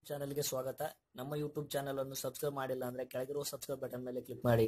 ಚಾನೆಲ್ಗೆ ಸ್ವಾಗತ ನಮ್ಮ ಯೂಟ್ಯೂಬ್ ಚಾನೆಲ್ ಅನ್ನು ಸಬ್ಸ್ಕ್ರೈಬ್ ಮಾಡಿಲ್ಲ ಅಂದ್ರೆ ಕೆಳಗಿರುವ ಸಬ್ಸ್ಕ್ರೈಬ್ ಬಟನ್ ಮೇಲೆ ಕ್ಲಿಕ್ ಮಾಡಿ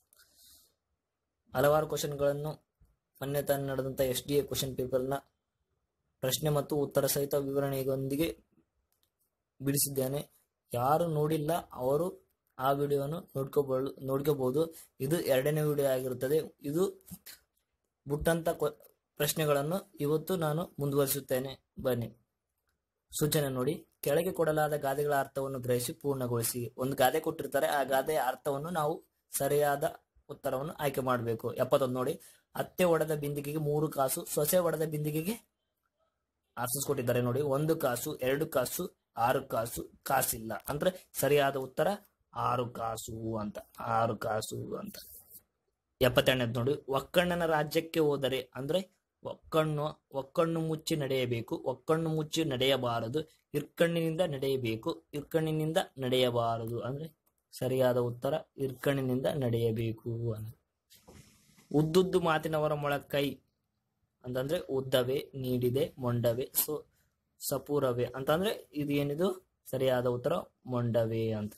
ಹಲವಾರು ಕ್ವಶನ್ಗಳನ್ನು ಮೊನ್ನೆ ತಾನು ನಡೆದಂತ ಎಸ್ ಡಿ ಎ ಕ್ವಶನ್ ಪೇಪರ್ನ ಪ್ರಶ್ನೆ ಮತ್ತು ಉತ್ತರ ಸಹಿತ ವಿವರಣೆಯೊಂದಿಗೆ ಬಿಡಿಸಿದ್ದೇನೆ ಯಾರು ನೋಡಿಲ್ಲ ಅವರು ಆ ವಿಡಿಯೋವನ್ನು ನೋಡ್ಕೋಬಹುದು ನೋಡ್ಕೋಬಹುದು ಇದು ಎರಡನೇ ವಿಡಿಯೋ ಆಗಿರುತ್ತದೆ ಇದು ಬಿಟ್ಟಂತ ಕ್ವ- ಪ್ರಶ್ನೆಗಳನ್ನು ಇವತ್ತು ನಾನು ಮುಂದುವರಿಸುತ್ತೇನೆ ಬನ್ನಿ ಸೂಚನೆ ನೋಡಿ ಕೆಳಗೆ ಕೊಡಲಾದ ಗಾದೆಗಳ ಅರ್ಥವನ್ನು ಗ್ರಹಿಸಿ ಪೂರ್ಣಗೊಳಿಸಿ ಒಂದು ಗಾದೆ ಕೊಟ್ಟಿರ್ತಾರೆ ಆ ಗಾದೆಯ ಅರ್ಥವನ್ನು ನಾವು ಸರಿಯಾದ ಉತ್ತರವನ್ನು ಆಯ್ಕೆ ಮಾಡಬೇಕು ಎಪ್ಪತ್ತೊಂದು ನೋಡಿ ಅತ್ತೆ ಒಡೆದ ಬಿಂದಿಗೆಗೆ ಮೂರು ಕಾಸು ಸೊಸೆ ಒಡೆದ ಬಿಂದಿಗೆಗೆ ಆಪ್ಷನ್ಸ್ ಕೊಟ್ಟಿದ್ದಾರೆ ನೋಡಿ ಒಂದು ಕಾಸು ಎರಡು ಕಾಸು ಆರು ಕಾಸು ಕಾಸಿಲ್ಲ ಅಂದ್ರೆ ಸರಿಯಾದ ಉತ್ತರ ಆರು ಕಾಸು ಅಂತ ಆರು ಕಾಸು ಅಂತ ಎಪ್ಪತ್ತೆರಡನೇದು ನೋಡಿ ಒಕ್ಕಣ್ಣನ ರಾಜ್ಯಕ್ಕೆ ಹೋದರೆ ಅಂದ್ರೆ ಒಕ್ಕಣ್ಣು ಒಕ್ಕಣ್ಣು ಮುಚ್ಚಿ ನಡೆಯಬೇಕು ಒಕ್ಕಣ್ಣು ಮುಚ್ಚಿ ನಡೆಯಬಾರದು ಇರ್ಕಣ್ಣಿನಿಂದ ನಡೆಯಬೇಕು ಇರ್ಕಣ್ಣಿನಿಂದ ನಡೆಯಬಾರದು ಅಂದ್ರೆ ಸರಿಯಾದ ಉತ್ತರ ಇರ್ಕಣ್ಣಿನಿಂದ ನಡೆಯಬೇಕು ಅಂತ ಉದ್ದುದ್ದು ಮಾತಿನವರ ಮೊಳಕೈ ಅಂತಂದ್ರೆ ಉದ್ದವೇ ನೀಡಿದೆ ಮೊಂಡವೇ ಸೊ ಸಪೂರವೇ ಅಂತಂದ್ರೆ ಇದು ಏನಿದು ಸರಿಯಾದ ಉತ್ತರ ಮೊಂಡವೇ ಅಂತ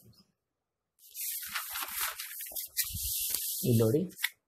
ಇಲ್ಲಿ ನೋಡಿ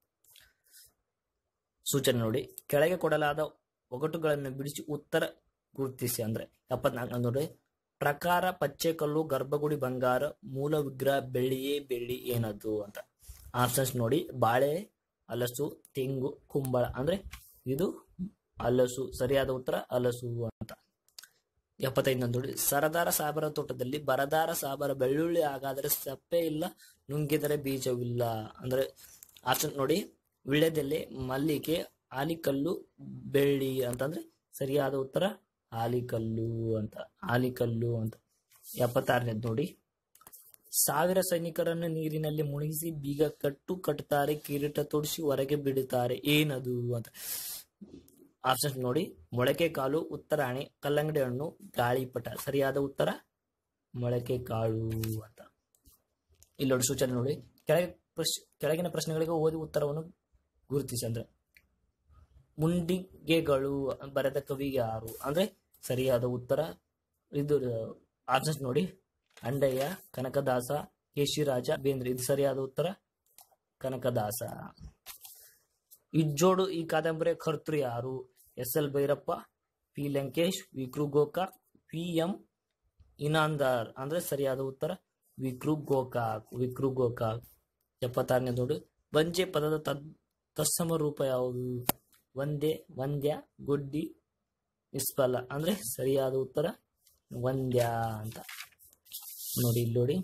ಸೂಚನೆ ನೋಡಿ ಕೆಳಗೆ ಕೊಡಲಾದ ಒಗಟುಗಳನ್ನು ಬಿಡಿಸಿ ಉತ್ತರ ಗುರುತಿಸಿ ಅಂದ್ರೆ ಎಪ್ಪತ್ನಾಲ್ಕು ನೋಡಿ ಪ್ರಕಾರ ಪಚ್ಚೆಕಲ್ಲು ಗರ್ಭಗುಡಿ ಬಂಗಾರ ಮೂಲ ವಿಗ್ರಹ ಬೆಳ್ಳಿಯೇ ಬೆಳ್ಳಿ ಏನದು ಅಂತ ಆಪ್ಷನ್ಸ್ ನೋಡಿ ಬಾಳೆ ಹಲಸು ತೆಂಗು ಕುಂಬಳ ಅಂದ್ರೆ ಇದು ಹಲಸು ಸರಿಯಾದ ಉತ್ತರ ಹಲಸು ಅಂತ ಎಪ್ಪತ್ತೈದು ನೋಡಿ ಸರದಾರ ಸಾಬರ ತೋಟದಲ್ಲಿ ಬರದಾರ ಸಾಬರ ಬೆಳ್ಳುಳ್ಳಿ ಹಾಗಾದರೆ ಸಪ್ಪೆ ಇಲ್ಲ ನುಂಗಿದರೆ ಬೀಜವಿಲ್ಲ ಅಂದ್ರೆ ಆಪ್ಷನ್ ನೋಡಿ ವಿಳ್ಯದೆಲೆ ಮಲ್ಲಿಗೆ ಆಲಿಕಲ್ಲು ಬೆಳ್ಳಿ ಅಂತಂದ್ರೆ ಸರಿಯಾದ ಉತ್ತರ ಆಲಿಕಲ್ಲು ಅಂತ ಆಲಿಕಲ್ಲು ಅಂತ ಎಪ್ಪತ್ತಾರನೇದು ನೋಡಿ ಸಾವಿರ ಸೈನಿಕರನ್ನು ನೀರಿನಲ್ಲಿ ಮುಳುಗಿಸಿ ಬೀಗ ಕಟ್ಟು ಕಟ್ಟುತ್ತಾರೆ ಕಿರೀಟ ತೊಡಿಸಿ ಹೊರಗೆ ಬಿಡುತ್ತಾರೆ ಏನದು ಅಂತ ಆಪ್ಷನ್ಸ್ ನೋಡಿ ಮೊಳಕೆ ಕಾಳು ಉತ್ತರಾಣಿ ಕಲ್ಲಂಗಡಿ ಹಣ್ಣು ಗಾಳಿಪಟ ಸರಿಯಾದ ಉತ್ತರ ಮೊಳಕೆ ಕಾಳು ಅಂತ ಇಲ್ಲಿ ನೋಡಿ ಸೂಚನೆ ನೋಡಿ ಕೆಳಗೆ ಪ್ರಶ್ ಕೆಳಗಿನ ಪ್ರಶ್ನೆಗಳಿಗೆ ಓದಿ ಉತ್ತರವನ್ನು ಗುರುತಿಸಿ ಅಂದ್ರೆ ಮುಂಡಿಗೆಗಳು ಬರೆದ ಕವಿ ಯಾರು ಅಂದ್ರೆ ಸರಿಯಾದ ಉತ್ತರ ಇದು ಆಪ್ಷನ್ಸ್ ನೋಡಿ ಅಂಡಯ್ಯ ಕನಕದಾಸ ಕೇಶಿರಾಜ ಬೇಂದ್ರೆ ಇದು ಸರಿಯಾದ ಉತ್ತರ ಕನಕದಾಸ ಇಜ್ಜೋಡು ಈ ಕಾದಂಬರಿಯ ಕರ್ತೃ ಯಾರು S L Bhyrappa P Lankesh ವಿಕ್ರು ಗೋಕಾಕ್ ಪಿ ಎಂ ಇನಾಂದಾರ್ ಅಂದ್ರೆ ಸರಿಯಾದ ಉತ್ತರ ವಿಕ್ರು ಗೋಕಾಕ್ ವಿಕ್ರು ಗೋಕಾಕ್ ಎಪ್ಪತ್ತಾರನೇ ನೋಡು ಬಂಜೆ ಪದದ ತದ್ ತತ್ಸಮ ರೂಪ ಯಾವುದು ಒಂದೇ ವಂದ್ಯ ಗುಡ್ಡಿ ನಿಷ್ಫಲ ಅಂದ್ರೆ ಸರಿಯಾದ ಉತ್ತರ ವಂದ್ಯ ಅಂತ ನೋಡಿ ಇಲ್ಲಿ ನೋಡಿ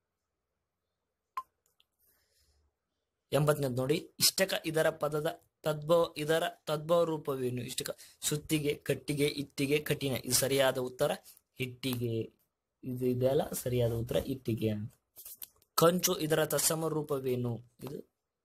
ಎಂಬತ್ತನೇದು ನೋಡಿ ಇಷ್ಟಕ ಇದರ ಪದದ ತದ್ಭವ ಇದರ ತದ್ಭವ ರೂಪವೇನು ಇಷ್ಟಕ ಸುತ್ತಿಗೆ ಕಟ್ಟಿಗೆ ಇಟ್ಟಿಗೆ ಕಠಿಣ ಇದು ಸರಿಯಾದ ಉತ್ತರ ಇಟ್ಟಿಗೆ ಇದು ಇದೆಲ್ಲ ಸರಿಯಾದ ಉತ್ತರ ಇಟ್ಟಿಗೆ ಅಂತ ಕಂಚು ಇದರ ತತ್ಸಮ ರೂಪವೇನು ಇದು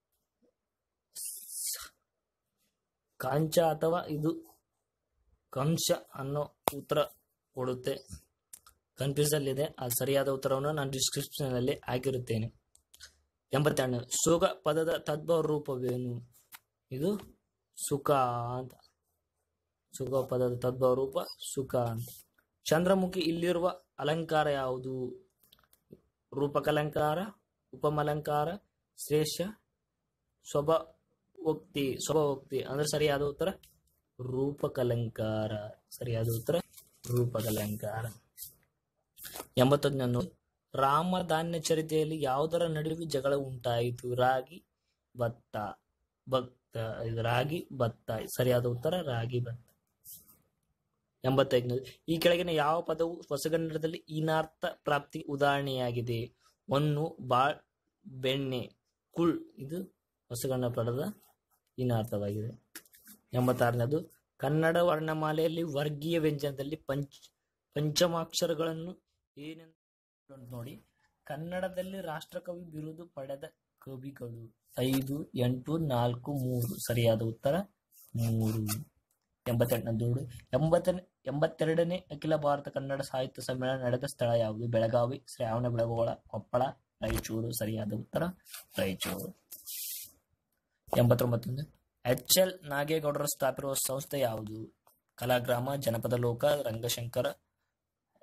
ಕಾಂಚ ಅಥವಾ ಇದು ಕಂಶ ಅನ್ನೋ ಉತ್ತರ ಕೊಡುತ್ತೆ ಕನ್ಫ್ಯೂಸ್ ಅಲ್ಲಿ ಇದೆ ಆ ಸರಿಯಾದ ಉತ್ತರವನ್ನು ನಾನು ಡಿಸ್ಕ್ರಿಪ್ಷನ್ ಅಲ್ಲಿ ಹಾಕಿರುತ್ತೇನೆ ಎಂಬತ್ತೆರಡು ಸುಖ ಪದದ ತದ್ಭವ ರೂಪವೇನು ಇದು ಸುಖ ಅಂತ ಸುಖ ಪದದ ತದ್ಭವ ರೂಪ ಸುಖ ಅಂತ ಚಂದ್ರಮುಖಿ ಇಲ್ಲಿರುವ ಅಲಂಕಾರ ಯಾವುದು ರೂಪಕಲಂಕಾರ ಉಪಮಲಂಕಾರ ಶ್ರೇಷ್ಠ ಸ್ವಭೋಕ್ತಿ ಸ್ವಭೋಕ್ತಿ ಅಂದ್ರೆ ಸರಿಯಾದ ಉತ್ತರ ರೂಪಕಲಂಕಾರ ಸರಿಯಾದ ಉತ್ತರ ರೂಪಕಲಂಕಾರ ಎಂಬತ್ತೊಂದನ್ನು ರಾಮಧಾನ್ಯ ಚರಿತೆಯಲ್ಲಿ ಯಾವುದರ ನಡುವೆ ಜಗಳ ಉಂಟಾಯಿತು ರಾಗಿ ಭತ್ತ ಭಕ್ತ ಇದು ರಾಗಿ ಭತ್ತ ಸರಿಯಾದ ಉತ್ತರ ರಾಗಿ ಭತ್ತ ಎಂಬತ್ತೈದನೇದು ಈ ಕೆಳಗಿನ ಯಾವ ಪದವು ಹೊಸಗನ್ನಡದಲ್ಲಿ ಈನಾರ್ಥ ಪ್ರಾಪ್ತಿ ಉದಾಹರಣೆಯಾಗಿದೆ ಒನ್ನು ಬಾಳ್ ಬೆಣ್ಣೆ ಕುಳ್ ಇದು ಹೊಸಗನ್ನಡ ಪದದ ಈನಾರ್ಥವಾಗಿದೆ ಎಂಬತ್ತಾರನೇದು ಕನ್ನಡ ವರ್ಣಮಾಲೆಯಲ್ಲಿ ವರ್ಗೀಯ ವ್ಯಂಜನದಲ್ಲಿ ಪಂಚ ಪಂಚಮಾಕ್ಷರಗಳನ್ನು ಏನೆಂದು ನೋಡಿ ಕನ್ನಡದಲ್ಲಿ ರಾಷ್ಟ್ರಕವಿ ಬಿರುದು ಪಡೆದ ಕವಿಗಳು ಐದು ಎಂಟು ನಾಲ್ಕು ಮೂರು ಸರಿಯಾದ ಉತ್ತರ ಮೂರು ಎಂಬತ್ತೆಂಟನೇ ನೋಡಿ ಎಂಬತ್ತನೇ ಎಂಬತ್ತೆರಡನೇ ಅಖಿಲ ಭಾರತ ಕನ್ನಡ ಸಾಹಿತ್ಯ ಸಮ್ಮೇಳನ ನಡೆದ ಸ್ಥಳ ಯಾವುದು ಬೆಳಗಾವಿ ಶ್ರಾವಣ ಬೆಳಗೊಳ ಕೊಪ್ಪಳ ರಾಯಚೂರು ಸರಿಯಾದ ಉತ್ತರ ರಾಯಚೂರು ಎಂಬತ್ತೊಂಬತ್ತೊಂದು ಎಚ್ ಎಲ್ ನಾಗೇಗೌಡರು ಸ್ಥಾಪಿರುವ ಸಂಸ್ಥೆ ಯಾವುದು ಕಲಾಗ್ರಾಮ ಜನಪದ ಲೋಕ ರಂಗಶಂಕರ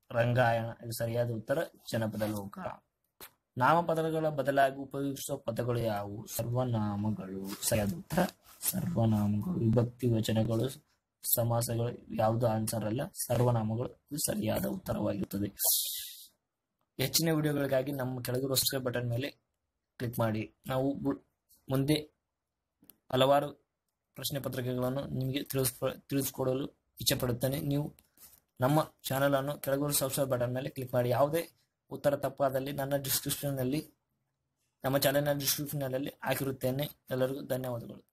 ರಂಗಾಯಣ ಇದು ಸರಿಯಾದ ಉತ್ತರ ಜನಪದ ಲೋಕ ನಾಮಪದಗಳ ಬದಲಾಗಿ ಉಪಯೋಗಿಸುವ ಪದಗಳು ಯಾವುವು ಸರ್ವನಾಮಗಳು ಸರಿಯಾದ ಉತ್ತರ ಸರ್ವನಾಮಗಳು ವಿಭಕ್ತಿ ವಚನಗಳು ಸಮಾಸಗಳು ಯಾವುದು ಆನ್ಸರ್ ಅಲ್ಲ ಸರ್ವನಾಮಗಳು ಇದು ಸರಿಯಾದ ಉತ್ತರವಾಗಿರುತ್ತದೆ ಹೆಚ್ಚಿನ ವಿಡಿಯೋಗಳಿಗಾಗಿ ನಮ್ಮ ಕೆಳಗಿರುವ ಸಬ್ಸ್ಕ್ರೈಬ್ ಬಟನ್ ಮೇಲೆ ಕ್ಲಿಕ್ ಮಾಡಿ ನಾವು ಬು- ಮುಂದೆ ಹಲವಾರು ಪ್ರಶ್ನೆ ಪತ್ರಿಕೆಗಳನ್ನು ನಿಮಗೆ ತಿಳಿಸ್ಕೊ ತಿಳಿಸ್ಕೊಡಲು ಇಚ್ಛೆಪಡುತ್ತೇನೆ ನೀವು ನಮ್ಮ ಚಾನಲ್ ಅನ್ನು ಕೆಳಗಿರುವ ಸಬ್ಸ್ಕ್ರೈಬ್ ಬಟನ್ ಮೇಲೆ ಕ್ಲಿಕ್ ಮಾಡಿ ಯಾವುದೇ ಉತ್ತರ ತಪ್ಪಾದಲ್ಲಿ ನನ್ನ ಡಿಸ್ಕ್ರಿಪ್ಷನ್ನಲ್ಲಿ ನಮ್ಮ ಚಾನೆಲ್ನ ಡಿಸ್ಕ್ರಿಪ್ಷನ್ನಲ್ಲಿ ಹಾಕಿರುತ್ತೇನೆ ಎಲ್ಲರಿಗೂ ಧನ್ಯವಾದಗಳು